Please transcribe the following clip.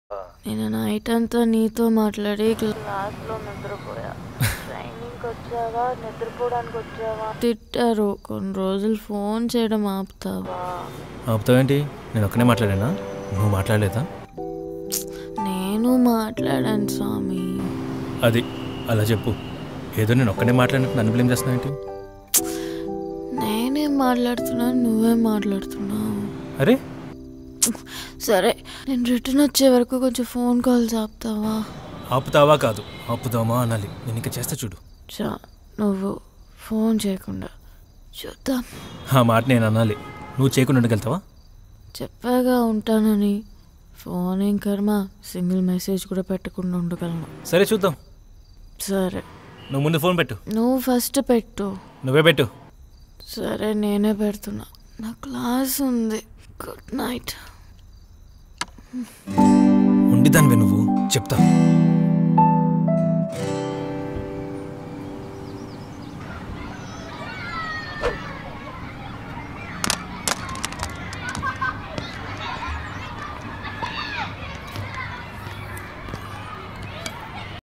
నేను నైట్ అంతా నీతో మాట్లాడి క్లాస్లో నిద్రపోయా ట్రైనింగ్కి వచ్చావా నిద్రపోవడానికి వచ్చావా తిట్టారు కొన్ని రోజులు ఫోన్ చేయడం ఆపుతావా ఆపుతావేంటి నేను ఒక్కనే మాట్లాడానా నువ్వు మాట్లాడలేదా నేను మాట్లాడాను స్వామి అది అలా చెప్పు ఏదో నేను ఒక్కనే మాట్లాడినట్టు నన్ను బ్లేమ్ చేస్తున్నావేంటి నేనేం మాట్లాడుతున్నాను నువ్వేం మాట్లాడుతున్నావు అరే సరే నేను రిటర్న్ వచ్చే వరకు కొంచెం ఫోన్ కాల్స్ ఆపుతావా ఆపుతావా కాదు ఆపుదామా అనాలి నేను ఇంకా చేస్తా చూడు చా నువ్వు ఫోన్ చేయకుండా చూద్దాం ఆ మాట నేను అనాలి నువ్వు చేయకుండా ఉండగలుగుతావా చెప్పాగా ఉంటానని ఫోన్ ఏం కర్మ సింగిల్ మెసేజ్ కూడా పెట్టకుండా ఉండగలను సరే చూద్దాం సరే నువ్వు ముందు ఫోన్ పెట్టు నువ్వు ఫస్ట్ పెట్టు నువ్వే పెట్టు సరే నేనే పెడుతున్నా నా క్లాస్ ఉంది గుడ్ నైట్ ఉండిదానివే నువ్వు చెప్తా